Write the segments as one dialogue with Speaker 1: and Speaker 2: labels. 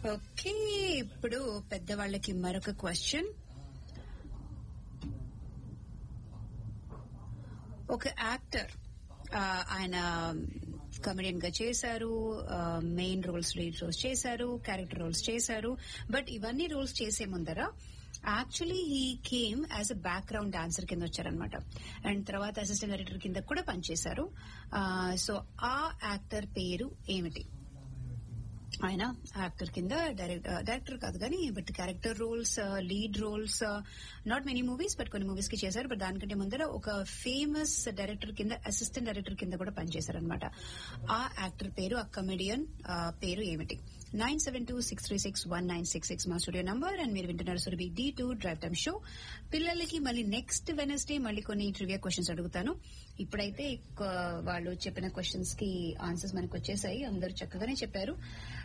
Speaker 1: Okay ఇప్పుడు పెద్దవాళ్ళకి మరొక క్వశ్చన్ ఒక యాక్టర్ ఆయన కమెడియన్ గా చేశారు మెయిన్ రోల్స్ లీడ్ రోల్స్ చేశారు క్యారెక్టర్ రోల్స్ చేశారు బట్ ఇవన్నీ రోల్స్ చేసే ముందర actually he came as a background dancer కింద వచ్చారనమాట అండ్ తర్వాత అసిస్టెంట్ డైరెక్టర్ కింద కూడా పనిచేశారు సో ఆ యాక్టర్ పేరు ఏమిటి ఆయన యాక్టర్ కింద డైరెక్టర్ కాదు కానీ but character roles lead roles not many movies but కొన్ని మూవీస్ కి చేశారు బట్ దానికంటే ముందర ఒక ఫేమస్ డైరెక్టర్ కింద అసిస్టెంట్ డైరెక్టర్ కింద కూడా పనిచేశారు అనమాట ఆ యాక్టర్ పేరు ఆ కమెడియన్ పేరు ఏమిటి nine seven two six three six one nine six six మా స్టూడియో నంబర్ అండ్ మీరు వింటున్నారు Surabhi D two drive time show పిల్లలకి మళ్ళీ నెక్స్ట్ వెనస్డే మళ్ళీ కొన్ని ట్రివియా క్వశ్చన్స్ అడుగుతాను ఇప్పుడైతే వాళ్ళు చెప్పిన క్వశ్చన్స్ కి ఆన్సర్స్ మనకు వచ్చేసాయి అందరూ చక్కగానే చెప్పారు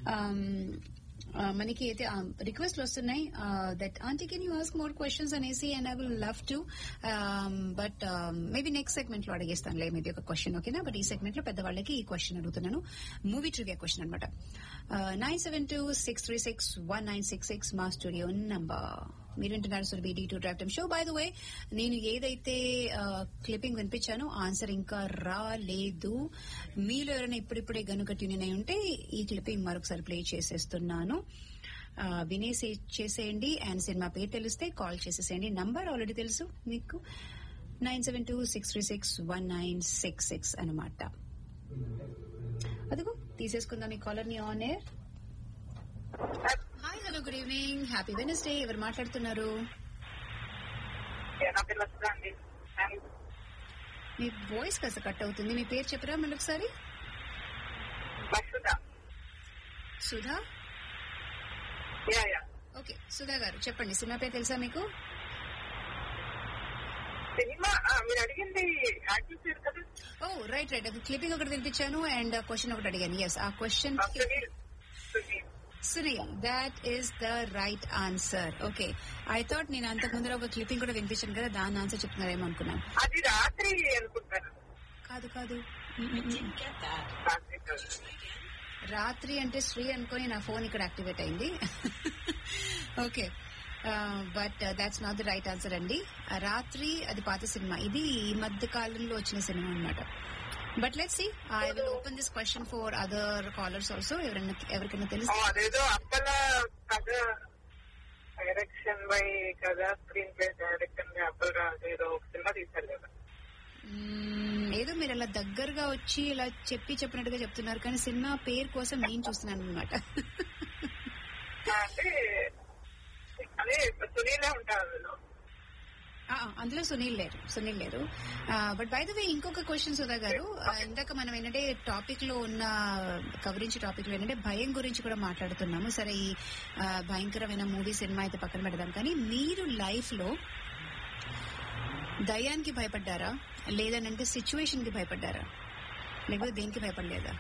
Speaker 1: మనకి అయితే రిక్వెస్ట్లు వస్తున్నాయి that aunty can you ask more questions అనేసి and I will love to but maybe next segment లో అడిగేస్తానులే మేబీ ఒక క్వశ్చన్ ఓకేనా బట్ ఈ సెగ్మెంట్ లో పెద్దవాళ్ళకి ఈ క్వశ్చన్ అడుగుతున్నాను మూవీ ట్రివియా క్వశ్చన్ అనమాట nine seven two six three six one nine six six మా స్టూడియో నంబర్ మీరు వింటున్నారు sir B D two drive time show by the way నేను ఏదైతే క్లిప్పింగ్ వినిపించానో ఆన్సర్ ఇంకా రాలేదు మీలో ఎవరైనా ఇప్పుడిప్పుడే గనుక ట్యూన్ అయి ఉంటే ఈ క్లిప్పింగ్ మరొకసారి ప్లే చేసేస్తున్నాను వినేసి చేసేయండి అండ్ సినిమా పేరు తెలిస్తే కాల్ చేసేసేయండి నంబర్ ఆల్రెడీ తెలుసు మీకు nine seven two six three six one nine six six అనమాట అదిగో తీసేసుకుందాం ఈ కాలర్ ని on air hi hello good evening happy Wednesday ఎవరు మాట్లాడుతున్నారు మీ వాయిస్ కాస్త కట్ అవుతుంది మీ పేరు చెప్పరా మళ్ళీ ఒకసారి సుధా ఓకే సుధా గారు చెప్పండి సినిమా పేరు తెలుసా మీకు
Speaker 2: సినిమా మీరు అడిగింది యాక్టివ్ పేరు కదా
Speaker 1: ఓ రైట్ రైట్ అది క్లిప్పింగ్ ఒకటి వినిపించాను అండ్ క్వశ్చన్ ఒకటి అడిగాను ఎస్ ఆ question
Speaker 2: Sunil Sunil
Speaker 1: Sunil that is the right answer okay I thought నేను అంతకు ముందర ఒక క్లిప్పింగ్ కూడా వినిపించాను కదా దాని ఆన్సర్ చెప్తున్నారేమో అనుకున్నాను
Speaker 2: అది రాత్రి అనుకుంటాను
Speaker 1: కాదు కాదు
Speaker 2: రాత్రి కాదు.
Speaker 1: రాత్రి అంటే శ్రీ అనుకొని నా ఫోన్ ఇక్కడ యాక్టివేట్ అయింది okay but that's not the right answer అండి రాత్రి అది పాత సినిమా ఇది ఈ మధ్య కాలంలో వచ్చిన సినిమా అనమాట but let see I will open this question for other callers also ఎవరైనా ఎవరికైనా
Speaker 2: ఓ,
Speaker 1: తెలుసు
Speaker 2: అదేదో అప్పల కథ డైరెక్షన్ బై కదా screenplay direction by Appala Raju ఏదో ఒక సినిమా తీశారు కదా
Speaker 1: మ్మ్, ఏదో మీరు అలా దగ్గరగా వచ్చి ఇలా చెప్పి చెప్పినట్టుగా చెప్తున్నారు కానీ సినిమా పేరు కోసం నేను చూస్తున్నాను అనమాట
Speaker 2: అంటే అదే సునీలే ఉంటారు అందులో
Speaker 1: అందులో సునీల్ లేరు సునీల్ లేరు బట్ బై ద వే ఇంకొక క్వశ్చన్ సుధా గారు ఆ, ఇందాక మనం ఏంటంటే టాపిక్ లో ఉన్న కవరించ్ టాపిక్ లో ఏంటంటే భయం గురించి కూడా మాట్లాడుతున్నాము సరే ఈ ఆ, భయంకరమైన మూవీ సినిమా అయితే పక్కన పెడదాం కానీ మీరు లైఫ్ లో దయానికి భయపడ్డారా లేదనంటే సిచ్యువేషన్ కి భయపడ్డారా లేకపోతే దేనికి భయపడలేదా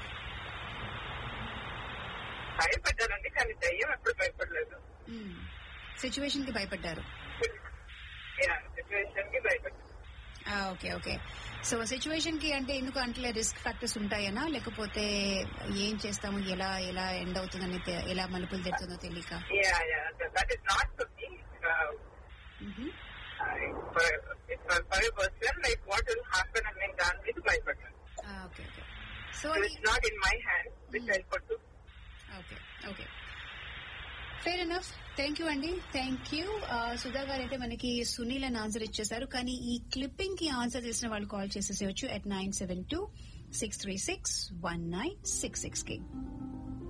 Speaker 2: భయపడ్డానండి కానీ దయ్యం ఎప్పుడు భయపడలేదు
Speaker 1: సిచ్యువేషన్ కి భయపడ్డారు
Speaker 2: సిచ్యువేషన్ కి భయపడ్డాను
Speaker 1: ఓకే ఓకే సో సిచ్యువేషన్ కి అంటే ఎందుకు అంటే రిస్క్ ఫ్యాక్టర్స్ ఉంటాయనా లేకపోతే ఏం చేస్తాము ఎలా ఎలా ఎండ్ అవుతుందని తె- ఎలా మలుపులు తెరుతుందో తెలియక
Speaker 2: Yeah, yeah. That is not for me. Uh,
Speaker 1: మ్హూ.
Speaker 2: I- for, for, for a person, like what will happen and then done with my person.
Speaker 1: ఆ, ఓకే ఓకే సో
Speaker 2: So
Speaker 1: అది
Speaker 2: it's not in my hand, which I'll put to.
Speaker 1: Okay okay fair enough thank you అండి thank you Sudha garu అయితే మనకి సునీల్ అని answer ఇచ్చేసారు కానీ ఈ clipping కి ఆన్సర్ చేసిన వాళ్ళు కాల్ చేసేసేయచ్చు at nine seven two six three six one nine six six కి